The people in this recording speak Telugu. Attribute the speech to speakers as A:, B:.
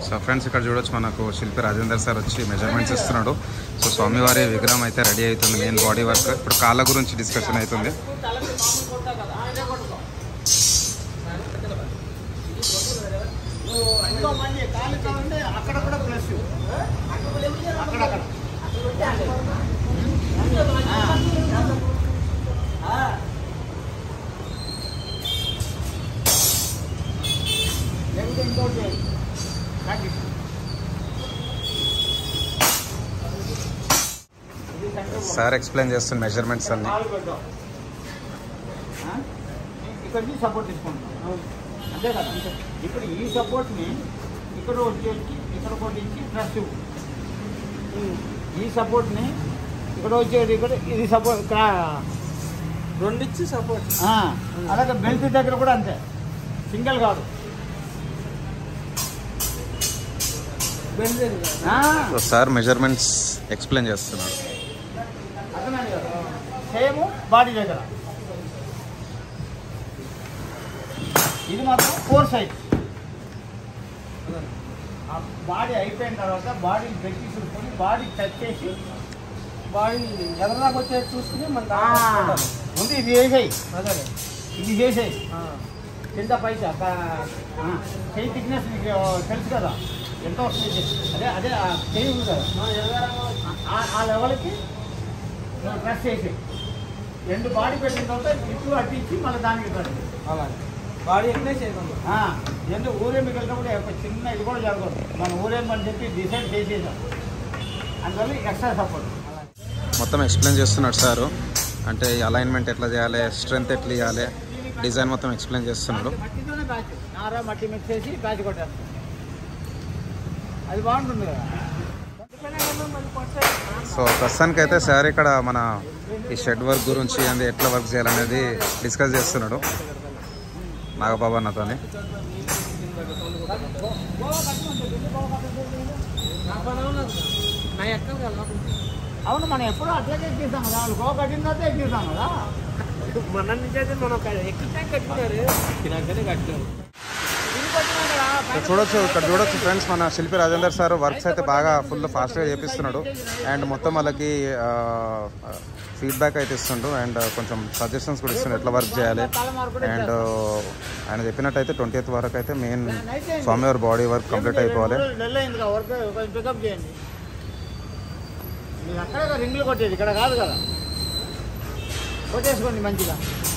A: సో ఫ్రెండ్స్ ఇక్కడ చూడొచ్చు మనకు శిల్పి రాజేందర్ సార్ వచ్చి మెజర్మెంట్స్ ఇస్తున్నాడు సో స్వామివారి విగ్రహం అయితే రెడీ అవుతుంది మెయిన్ బాడీ వర్క్ ఇప్పుడు కాళ్ళ గురించి డిస్కషన్ అవుతుంది
B: ఇంకో మళ్ళీ కాలు కావాలంటే అక్కడ కూడా ప్లస్ అక్కడక్కడ లేకపోతే ఇంకోటి ప్రాక్టీస్ ఇది సెంటర్
A: సార్ ఎక్స్ప్లెయిన్ చేస్తున్న మెజర్మెంట్స్ అన్ని
B: కాలు పెట్టాం ఆ? ఇక్కడ నుంచి సపోర్ట్ తీసుకుంటాం అంతే కదా ఇప్పుడు ఈ సపోర్ట్ని ఇక్కడ ఒకటి వచ్చి ఇక్కడ ఒకటి ఇచ్చి ప్లస్ ఈ సపోర్ట్ని ఇక్కడ వచ్చేది ఇక్కడ ఇది సపోర్ట్ ఇక్కడ
C: రెండిచ్చి సపోర్ట్
B: ఆ, అలాగే బెల్ట్ దగ్గర కూడా అంతే సింగిల్ కాదు
C: బెంజన్
B: ఆ,
A: సో సార్ మెజర్మెంట్స్ ఎక్స్ప్లెయిన్ చేస్తున్నాడు
B: అర్థమైంది కదా సేమ్ బాడీ దగ్గర ఇది మాత్రం ఫోర్ సైడ్ ఆ బాడీ అయిపోయిన తర్వాత బాడీని పెట్టి చూసుకొని బాడీ టచ్ చేసి
C: బాడీ ఎదరదాకా వచ్చేది చూసుకుని మన
B: ఆ, ముందు ఇది చేసేయి
C: అదే
B: ఇది చేసేయి కింద పైసా చెయ్యి థిక్నెస్ మీకు తెలుసు కదా ఎంత వస్తుంది అదే అదే ఆ చెయ్యి ఉంది కదా ఆ- ఆ లెవెల్కి నువ్వు ప్రెస్ చేసి రెండు బాడీ పెట్టిన తర్వాత ఇటు అటు ఇచ్చి మళ్ళీ దానికి పెట్టండి
C: అలాగే బాడీ ఎక్కడే చేయకుండా
B: ఆ, ఎందుకు ఊరే మిగిలినప్పుడు ఒక చిన్న ఇది కూడా జరగదు మనం ఊరేమని చెప్పి డిసైడ్ చేసేసాం అందువల్ల ఎక్స్ట్రా సపోర్ట్
A: మొత్తం ఎక్స్ప్లెయిన్ చేస్తున్నాడు సారు అంటే ఈ అలైన్మెంట్ ఎట్లా చేయాలి స్ట్రెంత్ ఎట్లా ఇవ్వాలి డిజైన్ మొత్తం ఎక్స్ప్లెయిన్ చేస్తున్నాడు
B: మట్టితోనే బ్యాచ్ నారా మట్టి మిక్స్ చేసి బ్యాచ్ కొట్టేస్తాం అది బాగుంటుంది కదా
A: సో ప్రస్తుతానికి అయితే సార్ ఇక్కడ మన ఈ షెడ్ వర్క్ గురించి అంది ఎట్లా వర్క్ చేయాలనేది డిస్కస్ చేస్తున్నాడు నాగబాబు అన్నతోని
C: నా పని ఉన్నది నా ఎక్కలు కదా
B: అవును మనం ఎప్పుడూ అట్లాగే ఎక్కిస్తాం కదా వాళ్ళు గో కట్టిన తర్వాత ఎక్కిస్తాం కదా
C: మన నుంచి అయితే మనం ఎక్కితే కట్టినారు ఎక్కినాకనే కట్టారు
A: ఇక్కడ చూడొచ్చు ఇక్కడ చూడొచ్చు ఫ్రెండ్స్ మన శిల్పి రాజేందర్ సార్ వర్క్స్ అయితే బాగా ఫుల్ ఫాస్ట్గా చేపిస్తున్నాడు అండ్ మొత్తం వాళ్ళకి ఫీడ్బ్యాక్ అయితే ఇస్తుండు అండ్ కొంచెం సజెషన్స్ కూడా ఇస్తుండు ఎట్లా వర్క్ చేయాలి అండ్ ఆయన చెప్పినట్టయితే ట్వంటీ వరకు అయితే మెయిన్ స్వామివారి బాడీ వర్క్ కంప్లీట్ అయిపోవాలి
B: నెల అయింది కదా వర్క్ కొంచెం పికప్ చేయండి మీరు అక్కడే కదా రింగులు కొట్టేది ఇక్కడ కాదు కదా కొట్టేసుకోండి మంచిగా